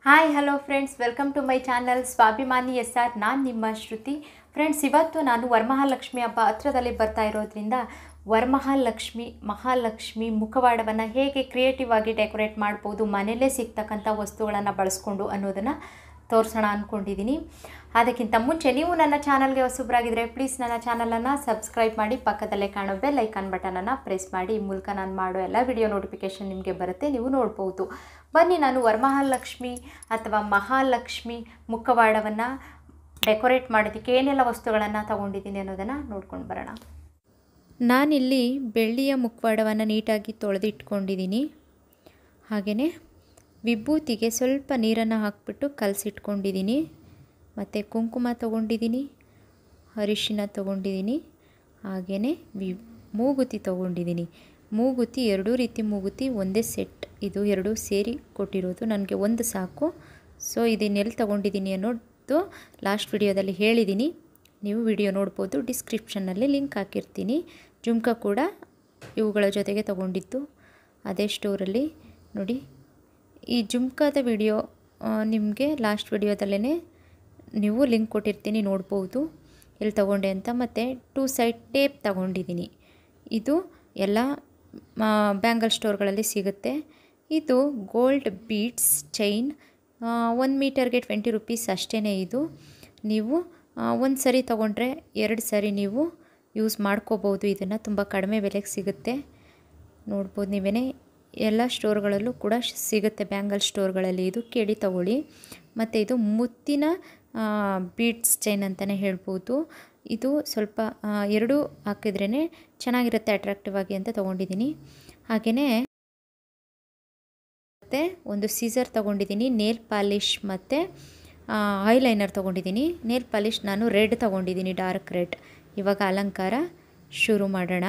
hi hello friends welcome to my channel ಸ್ವಾಭಿಮಾನಿ S R ನಾನು ನಿಮ್ಮ ಶ್ರುತಿ ಫ್ರೆಂಡ್ಸ್ ಇವತ್ತು ನಾನು ವರಮಹಾಲಕ್ಷ್ಮಿ ಹಬ್ಬ ಹತ್ರದಲ್ಲಿ ಬರ್ತಾ ಇರೋದ್ರಿಂದ ವರಮಹಾಲಕ್ಷ್ಮಿ ಮಹಾಲಕ್ಷ್ಮಿ ಮುಖವಾಡವನ್ನು ಹೇಗೆ ಕ್ರಿಯೇಟಿವ್ ಆಗಿ ಡೆಕೋರೇಟ್ ಮಾಡ್ಬೋದು ಮನೆಯಲ್ಲೇ ಸಿಗ್ತಕ್ಕಂಥ ವಸ್ತುಗಳನ್ನು ಬಳಸ್ಕೊಂಡು ಅನ್ನೋದನ್ನು ತೋರಿಸೋಣ ಅಂದ್ಕೊಂಡಿದ್ದೀನಿ ಅದಕ್ಕಿಂತ ಮುಂಚೆ ನೀವು ನನ್ನ ಚಾನಲ್ಗೆ ಹೊಸಬ್ರಾಗಿದ್ದರೆ ಪ್ಲೀಸ್ ನನ್ನ ಚಾನಲನ್ನು ಸಬ್ಸ್ಕ್ರೈಬ್ ಮಾಡಿ ಪಕ್ಕದಲ್ಲೇ ಕಾಣೋ ಬೆಲ್ ಐಕಾನ್ ಬಟನನ್ನು ಪ್ರೆಸ್ ಮಾಡಿ ಈ ಮೂಲಕ ನಾನು ಮಾಡೋ ಎಲ್ಲ ವಿಡಿಯೋ ನೋಟಿಫಿಕೇಷನ್ ನಿಮಗೆ ಬರುತ್ತೆ ನೀವು ನೋಡ್ಬೋದು ಬನ್ನಿ ನಾನು ವರಮಹಾಲಕ್ಷ್ಮಿ ಅಥವಾ ಮಹಾಲಕ್ಷ್ಮಿ ಮುಖವಾಡವನ್ನು ಡೆಕೋರೇಟ್ ಮಾಡೋದಕ್ಕೆ ಏನೆಲ್ಲ ವಸ್ತುಗಳನ್ನು ತಗೊಂಡಿದ್ದೀನಿ ಅನ್ನೋದನ್ನು ನೋಡ್ಕೊಂಡು ಬರೋಣ ನಾನಿಲ್ಲಿ ಬೆಳ್ಳಿಯ ಮುಖವಾಡವನ್ನು ನೀಟಾಗಿ ತೊಳೆದಿಟ್ಕೊಂಡಿದ್ದೀನಿ ಹಾಗೆಯೇ ವಿಭೂತಿಗೆ ಸ್ವಲ್ಪ ನೀರನ್ನು ಹಾಕ್ಬಿಟ್ಟು ಕಲಸಿಟ್ಕೊಂಡಿದ್ದೀನಿ ಮತ್ತು ಕುಂಕುಮ ತೊಗೊಂಡಿದ್ದೀನಿ ಅರಿಶಿನ ತೊಗೊಂಡಿದ್ದೀನಿ ಹಾಗೆಯೇ ವಿ ಮೂಗುತಿ ತೊಗೊಂಡಿದ್ದೀನಿ ಮೂಗುತಿ ಎರಡೂ ರೀತಿ ಮೂಗುತಿ ಒಂದೇ ಸೆಟ್ ಇದು ಎರಡೂ ಸೇರಿ ಕೊಟ್ಟಿರೋದು ನನಗೆ ಒಂದು ಸಾಕು ಸೊ ಇದನ್ನೆಲ್ಲಿ ತೊಗೊಂಡಿದ್ದೀನಿ ಅನ್ನೋದು ಲಾಸ್ಟ್ ವಿಡಿಯೋದಲ್ಲಿ ಹೇಳಿದ್ದೀನಿ ನೀವು ವಿಡಿಯೋ ನೋಡ್ಬೋದು ಡಿಸ್ಕ್ರಿಪ್ಷನ್ನಲ್ಲಿ ಲಿಂಕ್ ಹಾಕಿರ್ತೀನಿ ಜುಮ್ಕ ಕೂಡ ಇವುಗಳ ಜೊತೆಗೆ ತೊಗೊಂಡಿದ್ದು ಅದೇ ಸ್ಟೋರಲ್ಲಿ ನೋಡಿ ಈ ಜುಮ್ಕಾದ ವಿಡಿಯೋ ನಿಮಗೆ ಲಾಸ್ಟ್ ವಿಡಿಯೋದಲ್ಲೇ ನೀವು ಲಿಂಕ್ ಕೊಟ್ಟಿರ್ತೀನಿ ನೋಡ್ಬೋದು ಎಲ್ಲಿ ತೊಗೊಂಡೆ ಅಂತ ಮತ್ತು ಟೂ ಸೈಡ್ ಟೇಪ್ ತಗೊಂಡಿದ್ದೀನಿ ಇದು ಎಲ್ಲ ಬ್ಯಾಂಗಲ್ ಸ್ಟೋರ್ಗಳಲ್ಲಿ ಸಿಗುತ್ತೆ ಇದು ಗೋಲ್ಡ್ ಬೀಡ್ಸ್ ಚೈನ್ ಒಂದು ಮೀಟರ್ಗೆ ಟ್ವೆಂಟಿ ರುಪೀಸ್ ಅಷ್ಟೇ ಇದು ನೀವು ಒಂದು ಸರಿ ತೊಗೊಂಡ್ರೆ ಎರಡು ಸರಿ ನೀವು ಯೂಸ್ ಮಾಡ್ಕೋಬೋದು ಇದನ್ನು ತುಂಬ ಕಡಿಮೆ ಬೆಲೆಗೆ ಸಿಗುತ್ತೆ ನೋಡ್ಬೋದು ನೀವೇ ಎಲ್ಲ ಸ್ಟೋರ್ಗಳಲ್ಲೂ ಕೂಡ ಸಿಗುತ್ತೆ ಬ್ಯಾಂಗಲ್ ಸ್ಟೋರ್ಗಳಲ್ಲಿ ಇದು ಕೇಳಿ ತಗೊಳ್ಳಿ ಮತ್ತು ಇದು ಮುತ್ತಿನ ಬೀಡ್ಸ್ ಚೈನ್ ಅಂತಲೇ ಹೇಳ್ಬೋದು ಇದು ಸ್ವಲ್ಪ ಎರಡೂ ಹಾಕಿದ್ರೇ ಚೆನ್ನಾಗಿರುತ್ತೆ ಅಟ್ರಾಕ್ಟಿವ್ ಆಗಿ ಅಂತ ತೊಗೊಂಡಿದ್ದೀನಿ ಹಾಗೆಯೇ ಮತ್ತು ಒಂದು ಸೀಸರ್ ತೊಗೊಂಡಿದ್ದೀನಿ ನೇಲ್ ಪಾಲಿಷ್ ಮತ್ತು ಐಲೈನರ್ ತೊಗೊಂಡಿದ್ದೀನಿ ನೇಲ್ ಪಾಲಿಷ್ ನಾನು ರೆಡ್ ತೊಗೊಂಡಿದ್ದೀನಿ ಡಾರ್ಕ್ ರೆಡ್ ಇವಾಗ ಅಲಂಕಾರ ಶುರು ಮಾಡೋಣ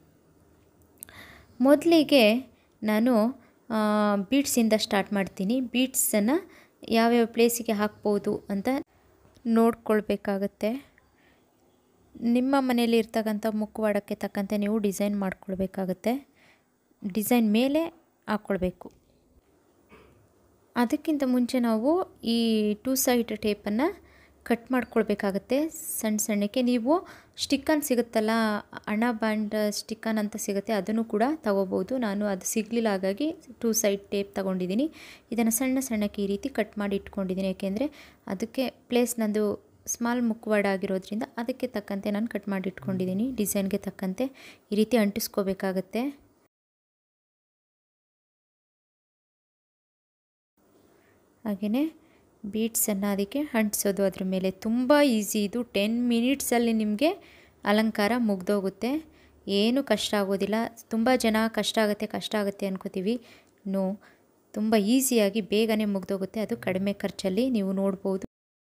ಮೊದಲಿಗೆ ನಾನು ಬೀಡ್ಸಿಂದ ಸ್ಟಾರ್ಟ್ ಮಾಡ್ತೀನಿ ಬೀಡ್ಸನ್ನು ಯಾವ್ಯಾವ ಪ್ಲೇಸಿಗೆ ಹಾಕ್ಬೋದು ಅಂತ ನೋಡ್ಕೊಳ್ಬೇಕಾಗತ್ತೆ ನಿಮ್ಮ ಮನೆಯಲ್ಲಿ ಇರ್ತಕ್ಕಂಥ ಮುಖವಾಡಕ್ಕೆ ತಕ್ಕಂತೆ ನೀವು ಡಿಸೈನ್ ಮಾಡ್ಕೊಳ್ಬೇಕಾಗತ್ತೆ ಡಿಸೈನ್ ಮೇಲೆ ಹಾಕ್ಕೊಳ್ಬೇಕು ಅದಕ್ಕಿಂತ ಮುಂಚೆ ನಾವು ಈ ಟೂ ಸೈಡ್ ಟೇಪನ್ನು ಕಟ್ ಮಾಡ್ಕೊಳ್ಬೇಕಾಗತ್ತೆ ಸಣ್ಣ ಸಣ್ಣಕ್ಕೆ ನೀವು ಸ್ಟಿಕ್ಕನ್ ಸಿಗುತ್ತಲ್ಲ ಹಣ ಬ್ಯಾಂಡ್ ಸ್ಟಿಕ್ಕನ್ ಅಂತ ಸಿಗುತ್ತೆ ಅದನ್ನು ಕೂಡ ತಗೋಬೋದು ನಾನು ಅದು ಸಿಗಲಿಲ್ಲ ಹಾಗಾಗಿ ಟೂ ಸೈಡ್ ಟೇಪ್ ತಗೊಂಡಿದ್ದೀನಿ ಇದನ್ನು ಸಣ್ಣ ಸಣ್ಣಕ್ಕೆ ಈ ರೀತಿ ಕಟ್ ಮಾಡಿ ಇಟ್ಕೊಂಡಿದ್ದೀನಿ ಯಾಕೆಂದರೆ ಅದಕ್ಕೆ ಪ್ಲೇಸ್ ನಂದು ಸ್ಮಾಲ್ ಮುಖವಾಡ ಆಗಿರೋದ್ರಿಂದ ಅದಕ್ಕೆ ತಕ್ಕಂತೆ ನಾನು ಕಟ್ ಮಾಡಿ ಇಟ್ಕೊಂಡಿದ್ದೀನಿ ಡಿಸೈನ್ಗೆ ತಕ್ಕಂತೆ ಈ ರೀತಿ ಅಂಟಿಸ್ಕೋಬೇಕಾಗತ್ತೆ ಹಾಗೆಯೇ ಬೀಡ್ಸನ್ನು ಅದಕ್ಕೆ ಅಂಟಿಸೋದು ಅದ್ರ ಮೇಲೆ ತುಂಬ ಈಸಿ ಇದು ಟೆನ್ ಮಿನಿಟ್ಸಲ್ಲಿ ನಿಮಗೆ ಅಲಂಕಾರ ಮುಗ್ದೋಗುತ್ತೆ ಏನೂ ಕಷ್ಟ ಆಗೋದಿಲ್ಲ ತುಂಬ ಜನ ಕಷ್ಟ ಆಗುತ್ತೆ ಕಷ್ಟ ಆಗುತ್ತೆ ಅನ್ಕೋತೀವಿ ನೋ ತುಂಬ ಈಸಿಯಾಗಿ ಬೇಗನೆ ಮುಗ್ದೋಗುತ್ತೆ ಅದು ಕಡಿಮೆ ಖರ್ಚಲ್ಲಿ ನೀವು ನೋಡ್ಬೋದು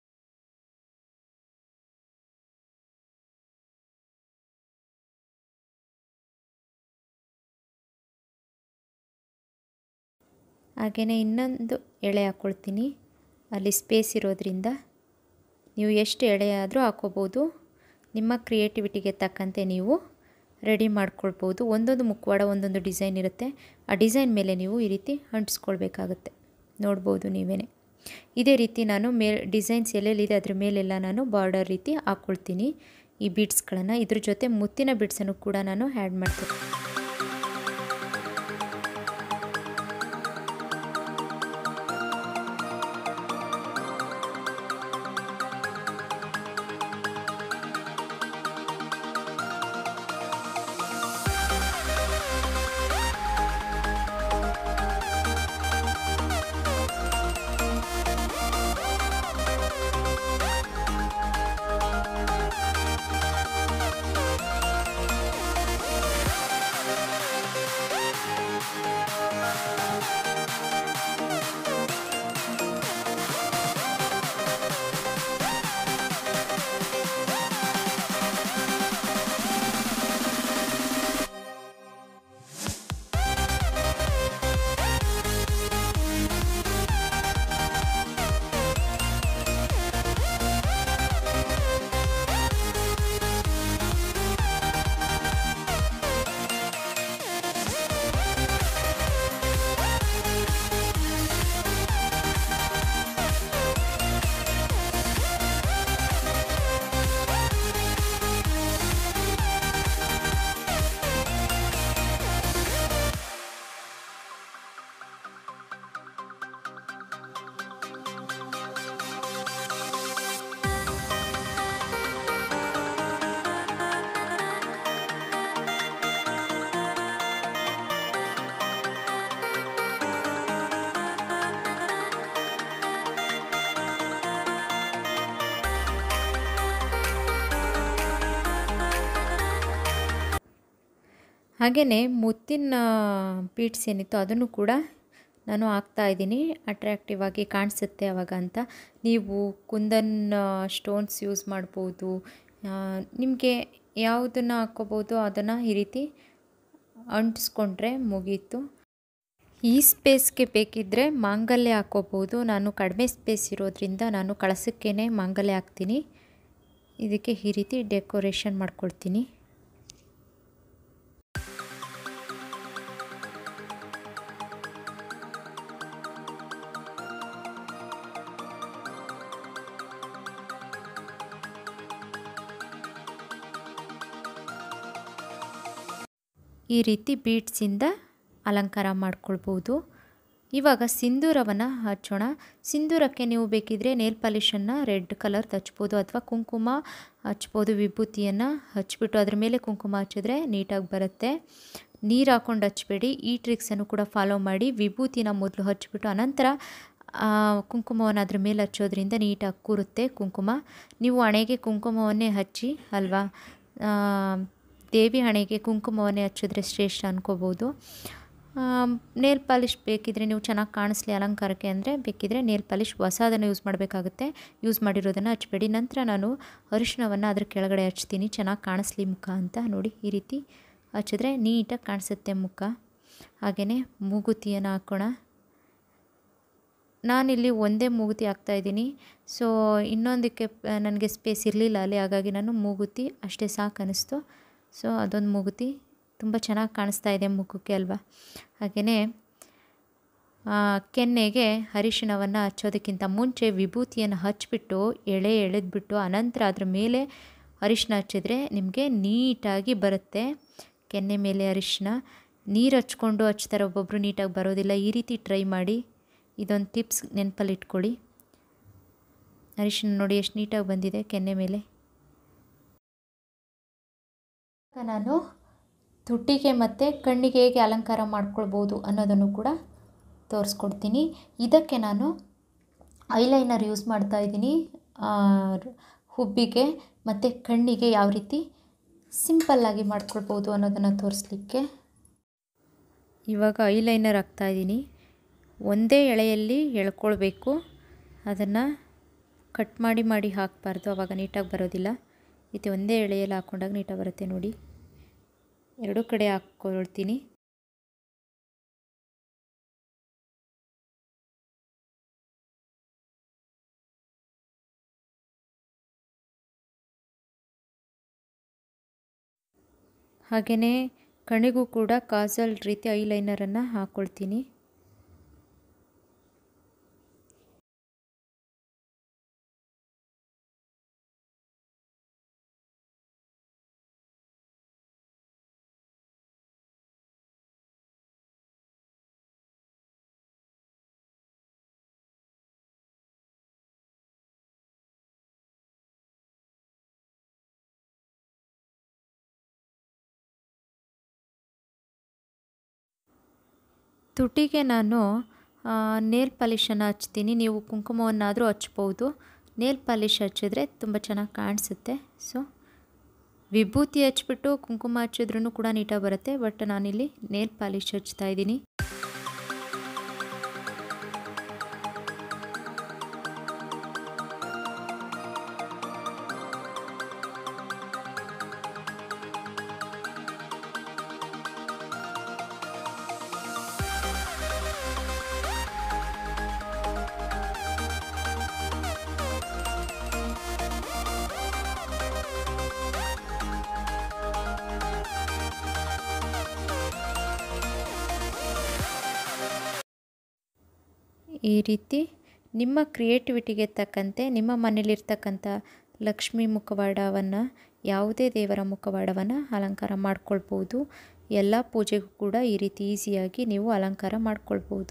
ಹಾಗೆಯೇ ಇನ್ನೊಂದು ಎಳೆ ಹಾಕ್ಕೊಳ್ತೀನಿ ಅಲ್ಲಿ ಸ್ಪೇಸ್ ಇರೋದ್ರಿಂದ ನೀವು ಎಷ್ಟು ಎಳೆ ಆದರೂ ಹಾಕ್ಕೋಬೋದು ನಿಮ್ಮ ಕ್ರಿಯೇಟಿವಿಟಿಗೆ ತಕ್ಕಂತೆ ನೀವು ರೆಡಿ ಮಾಡ್ಕೊಳ್ಬೋದು ಒಂದೊಂದು ಮುಖವಾಡ ಒಂದೊಂದು ಡಿಸೈನ್ ಇರುತ್ತೆ ಆ ಡಿಸೈನ್ ಮೇಲೆ ನೀವು ಈ ರೀತಿ ಅಂಟಿಸ್ಕೊಳ್ಬೇಕಾಗುತ್ತೆ ನೋಡ್ಬೋದು ನೀವೇ ಇದೇ ರೀತಿ ನಾನು ಮೇ ಡಿಸೈನ್ಸ್ ಎಲ್ಲೆಲ್ಲಿದೆ ಅದ್ರ ಮೇಲೆಲ್ಲ ನಾನು ಬಾರ್ಡರ್ ರೀತಿ ಹಾಕ್ಕೊಳ್ತೀನಿ ಈ ಬೀಡ್ಸ್ಗಳನ್ನು ಇದ್ರ ಜೊತೆ ಮುತ್ತಿನ ಬೀಡ್ಸನ್ನು ಕೂಡ ನಾನು ಆ್ಯಡ್ ಮಾಡ್ತೀನಿ ಹಾಗೆಯೇ ಮುತ್ತಿನ ಬೀಡ್ಸ್ ಏನಿತ್ತು ಅದನ್ನು ಕೂಡ ನಾನು ಹಾಕ್ತಾ ಇದ್ದೀನಿ ಅಟ್ರ್ಯಾಕ್ಟಿವ್ ಆಗಿ ಕಾಣಿಸುತ್ತೆ ಅವಾಗ ಅಂತ ನೀವು ಕುಂದನ್ ಸ್ಟೋನ್ಸ್ ಯೂಸ್ ಮಾಡ್ಬೋದು ನಿಮಗೆ ಯಾವುದನ್ನು ಹಾಕ್ಕೋಬೋದು ಅದನ್ನು ಈ ರೀತಿ ಅಂಟಿಸ್ಕೊಂಡ್ರೆ ಮುಗೀತು ಈ ಸ್ಪೇಸ್ಗೆ ಬೇಕಿದ್ದರೆ ಮಾಂಗಲ್ಯ ಹಾಕ್ಕೋಬೋದು ನಾನು ಕಡಿಮೆ ಸ್ಪೇಸ್ ಇರೋದ್ರಿಂದ ನಾನು ಕಳಸಕ್ಕೇ ಮಾಂಗಲ್ಯ ಹಾಕ್ತೀನಿ ಇದಕ್ಕೆ ಈ ರೀತಿ ಡೆಕೋರೇಷನ್ ಮಾಡ್ಕೊಳ್ತೀನಿ ಈ ರೀತಿ ಬೀಡ್ಸಿಂದ ಅಲಂಕಾರ ಮಾಡ್ಕೊಳ್ಬೋದು ಇವಾಗ ಸಿಂಧೂರವನ್ನು ಹಚ್ಚೋಣ ಸಿಂಧೂರಕ್ಕೆ ನೀವು ಬೇಕಿದ್ದರೆ ನೇಲ್ ಪಾಲಿಷನ್ನು ರೆಡ್ ಕಲರ್ ಹಚ್ಬೋದು ಅಥವಾ ಕುಂಕುಮ ಹಚ್ಬೋದು ವಿಭೂತಿಯನ್ನು ಹಚ್ಬಿಟ್ಟು ಅದ್ರ ಮೇಲೆ ಕುಂಕುಮ ಹಚ್ಚಿದ್ರೆ ನೀಟಾಗಿ ಬರುತ್ತೆ ನೀರು ಹಾಕ್ಕೊಂಡು ಹಚ್ಬೇಡಿ ಈ ಟ್ರಿಕ್ಸನ್ನು ಕೂಡ ಫಾಲೋ ಮಾಡಿ ವಿಭೂತಿನ ಮೊದಲು ಹಚ್ಬಿಟ್ಟು ಅನಂತರ ಕುಂಕುಮವನ್ನು ಅದ್ರ ಮೇಲೆ ಹಚ್ಚೋದ್ರಿಂದ ನೀಟಾಗಿ ಕೂರುತ್ತೆ ಕುಂಕುಮ ನೀವು ಹಣೆಗೆ ಕುಂಕುಮವನ್ನೇ ಹಚ್ಚಿ ಅಲ್ವಾ ದೇವಿ ಹಣೆಗೆ ಕುಂಕುಮವನ್ನೇ ಹಚ್ಚಿದ್ರೆ ಶ್ರೇಷ್ಠ ಅನ್ಕೋಬೋದು ನೇಲ್ ಪಾಲಿಷ್ ಬೇಕಿದ್ರೆ ನೀವು ಚೆನ್ನಾಗಿ ಕಾಣಿಸ್ಲಿ ಅಲಂಕಾರಕ್ಕೆ ಅಂದರೆ ಬೇಕಿದ್ರೆ ನೇಲ್ ಪಾಲಿಷ್ ಹೊಸದನ್ನು ಯೂಸ್ ಮಾಡಬೇಕಾಗುತ್ತೆ ಯೂಸ್ ಮಾಡಿರೋದನ್ನು ಹಚ್ಬೇಡಿ ನಂತರ ನಾನು ಅರಿಶಿಣವನ್ನು ಅದ್ರ ಕೆಳಗಡೆ ಹಚ್ತೀನಿ ಚೆನ್ನಾಗಿ ಕಾಣಿಸ್ಲಿ ಮುಖ ಅಂತ ನೋಡಿ ಈ ರೀತಿ ಹಚ್ಚಿದ್ರೆ ನೀಟಾಗಿ ಕಾಣಿಸುತ್ತೆ ಮುಖ ಹಾಗೆಯೇ ಮೂಗುತಿಯನ್ನು ಹಾಕೋಣ ನಾನಿಲ್ಲಿ ಒಂದೇ ಮೂಗುತಿ ಹಾಕ್ತಾಯಿದ್ದೀನಿ ಸೊ ಇನ್ನೊಂದಕ್ಕೆ ನನಗೆ ಸ್ಪೇಸ್ ಇರಲಿಲ್ಲ ಅಲ್ಲಿ ಹಾಗಾಗಿ ನಾನು ಮೂಗುತಿ ಅಷ್ಟೇ ಸಾಕು ಅನ್ನಿಸ್ತು ಸೊ ಅದೊಂದು ಮೂಗುತಿ ತುಂಬ ಚೆನ್ನಾಗಿ ಕಾಣಿಸ್ತಾ ಇದೆ ಮುಖಕ್ಕೆ ಅಲ್ವಾ ಹಾಗೆಯೇ ಕೆನ್ನೆಗೆ ಅರಿಶಿಣವನ್ನು ಹಚ್ಚೋದಕ್ಕಿಂತ ಮುಂಚೆ ವಿಭೂತಿಯನ್ನು ಹಚ್ಬಿಟ್ಟು ಎಳೆ ಎಳೆದ್ಬಿಟ್ಟು ಅನಂತರ ಅದ್ರ ಮೇಲೆ ಅರಿಶಿಣ ಹಚ್ಚಿದ್ರೆ ನಿಮಗೆ ನೀಟಾಗಿ ಬರುತ್ತೆ ಕೆನ್ನೆ ಮೇಲೆ ಅರಿಶಿಣ ನೀರು ಹಚ್ಕೊಂಡು ಹಚ್ತಾರೆ ಒಬ್ಬೊಬ್ಬರು ನೀಟಾಗಿ ಬರೋದಿಲ್ಲ ಈ ರೀತಿ ಟ್ರೈ ಮಾಡಿ ಇದೊಂದು ಟಿಪ್ಸ್ ನೆನಪಲ್ಲಿ ಇಟ್ಕೊಳ್ಳಿ ಅರಿಶಿಣ ನೋಡಿ ಎಷ್ಟು ನೀಟಾಗಿ ಬಂದಿದೆ ಕೆನ್ನೆ ಮೇಲೆ ನಾನು ತುಟಿಗೆ ಮತ್ತು ಕಣ್ಣಿಗೆ ಹೇಗೆ ಅಲಂಕಾರ ಮಾಡ್ಕೊಳ್ಬೋದು ಅನ್ನೋದನ್ನು ಕೂಡ ತೋರಿಸ್ಕೊಡ್ತೀನಿ ಇದಕ್ಕೆ ನಾನು ಐಲೈನರ್ ಯೂಸ್ ಮಾಡ್ತಾ ಇದ್ದೀನಿ ಹುಬ್ಬಿಗೆ ಮತ್ತು ಕಣ್ಣಿಗೆ ಯಾವ ರೀತಿ ಸಿಂಪಲ್ಲಾಗಿ ಮಾಡ್ಕೊಳ್ಬೋದು ಅನ್ನೋದನ್ನು ತೋರಿಸ್ಲಿಕ್ಕೆ ಇವಾಗ ಐಲೈನರ್ ಹಾಕ್ತಾಯಿದ್ದೀನಿ ಒಂದೇ ಎಳೆಯಲ್ಲಿ ಎಳ್ಕೊಳ್ಬೇಕು ಅದನ್ನು ಕಟ್ ಮಾಡಿ ಮಾಡಿ ಹಾಕಬಾರ್ದು ಆವಾಗ ನೀಟಾಗಿ ಬರೋದಿಲ್ಲ ಇದು ಒಂದೇ ಎಳೆಯಲ್ಲಿ ಹಾಕ್ಕೊಂಡಾಗ ನೀಟಾಗಿ ಬರುತ್ತೆ ನೋಡಿ ಎರಡೂ ಕಡೆ ಹಾಕ್ಕೊಳ್ತೀನಿ ಹಾಗೆಯೇ ಕಣ್ಣಿಗೂ ಕೂಡ ಕಾಜಲ್ ರೀತಿ ಐಲೈನರನ್ನು ಹಾಕ್ಕೊಳ್ತೀನಿ ತುಟಿಗೆ ನಾನು ನೇಲ್ ಪಾಲಿಷನ್ನು ಹಚ್ತೀನಿ ನೀವು ಕುಂಕುಮವನ್ನಾದರೂ ಹಚ್ಬೋದು ನೇಲ್ ಪಾಲಿಷ್ ಹಚ್ಚಿದ್ರೆ ತುಂಬ ಚೆನ್ನಾಗಿ ಕಾಣಿಸುತ್ತೆ ಸೊ ವಿಭೂತಿ ಹಚ್ಬಿಟ್ಟು ಕುಂಕುಮ ಹಚ್ಚಿದ್ರೂ ಕೂಡ ನೀಟಾಗಿ ಬರುತ್ತೆ ಬಟ್ ನಾನಿಲ್ಲಿ ನೇಲ್ ಪಾಲಿಷ್ ಹಚ್ತಾ ಇದ್ದೀನಿ ಈ ರೀತಿ ನಿಮ್ಮ ಕ್ರಿಯೇಟಿವಿಟಿಗೆ ತಕ್ಕಂತೆ ನಿಮ್ಮ ಮನೇಲಿರ್ತಕ್ಕಂಥ ಲಕ್ಷ್ಮೀ ಮುಖವಾಡವನ್ನು ಯಾವುದೇ ದೇವರ ಮುಖವಾಡವನ್ನು ಅಲಂಕಾರ ಮಾಡ್ಕೊಳ್ಬೋದು ಎಲ್ಲ ಪೂಜೆಗೂ ಕೂಡ ಈ ರೀತಿ ಈಸಿಯಾಗಿ ನೀವು ಅಲಂಕಾರ ಮಾಡ್ಕೊಳ್ಬೋದು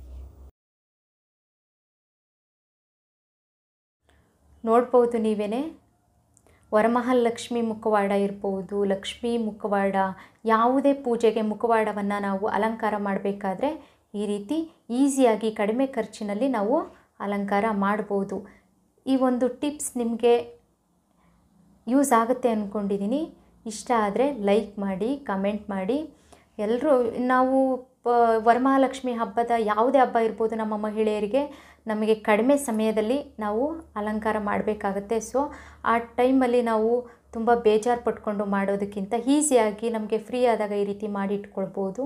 ನೋಡ್ಬೋದು ನೀವೇ ವರಮಹಾಲಕ್ಷ್ಮಿ ಮುಖವಾಡ ಇರ್ಬೋದು ಲಕ್ಷ್ಮೀ ಮುಖವಾಡ ಯಾವುದೇ ಪೂಜೆಗೆ ಮುಖವಾಡವನ್ನು ನಾವು ಅಲಂಕಾರ ಮಾಡಬೇಕಾದ್ರೆ ಈ ರೀತಿ ಈಸಿಯಾಗಿ ಕಡಿಮೆ ಖರ್ಚಿನಲ್ಲಿ ನಾವು ಅಲಂಕಾರ ಮಾಡ್ಬೋದು ಈ ಒಂದು ಟಿಪ್ಸ್ ನಿಮಗೆ ಯೂಸ್ ಆಗುತ್ತೆ ಅಂದ್ಕೊಂಡಿದ್ದೀನಿ ಇಷ್ಟ ಆದರೆ ಲೈಕ್ ಮಾಡಿ ಕಮೆಂಟ್ ಮಾಡಿ ಎಲ್ಲರೂ ನಾವು ಪ ವರಮಹಾಲಕ್ಷ್ಮಿ ಹಬ್ಬದ ಯಾವುದೇ ಹಬ್ಬ ಇರ್ಬೋದು ನಮ್ಮ ಮಹಿಳೆಯರಿಗೆ ನಮಗೆ ಕಡಿಮೆ ಸಮಯದಲ್ಲಿ ನಾವು ಅಲಂಕಾರ ಮಾಡಬೇಕಾಗತ್ತೆ ಸೊ ಆ ಟೈಮಲ್ಲಿ ನಾವು ತುಂಬ ಬೇಜಾರು ಪಟ್ಕೊಂಡು ಮಾಡೋದಕ್ಕಿಂತ ಈಸಿಯಾಗಿ ನಮಗೆ ಫ್ರೀ ಆದಾಗ ಈ ರೀತಿ ಮಾಡಿ ಇಟ್ಕೊಳ್ಬೋದು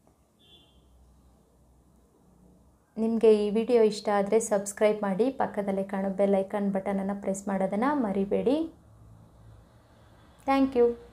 ನಿಮಗೆ ಈ ವಿಡಿಯೋ ಇಷ್ಟ ಆದರೆ ಸಬ್ಸ್ಕ್ರೈಬ್ ಮಾಡಿ ಪಕ್ಕದಲ್ಲೇ ಕಾಣೋ ಬೆಲ್ ಐಕಾನ್ ಬಟನನ್ನು ಪ್ರೆಸ್ ಮಾಡೋದನ್ನು ಮರಿಬೇಡಿ ಥ್ಯಾಂಕ್ ಯು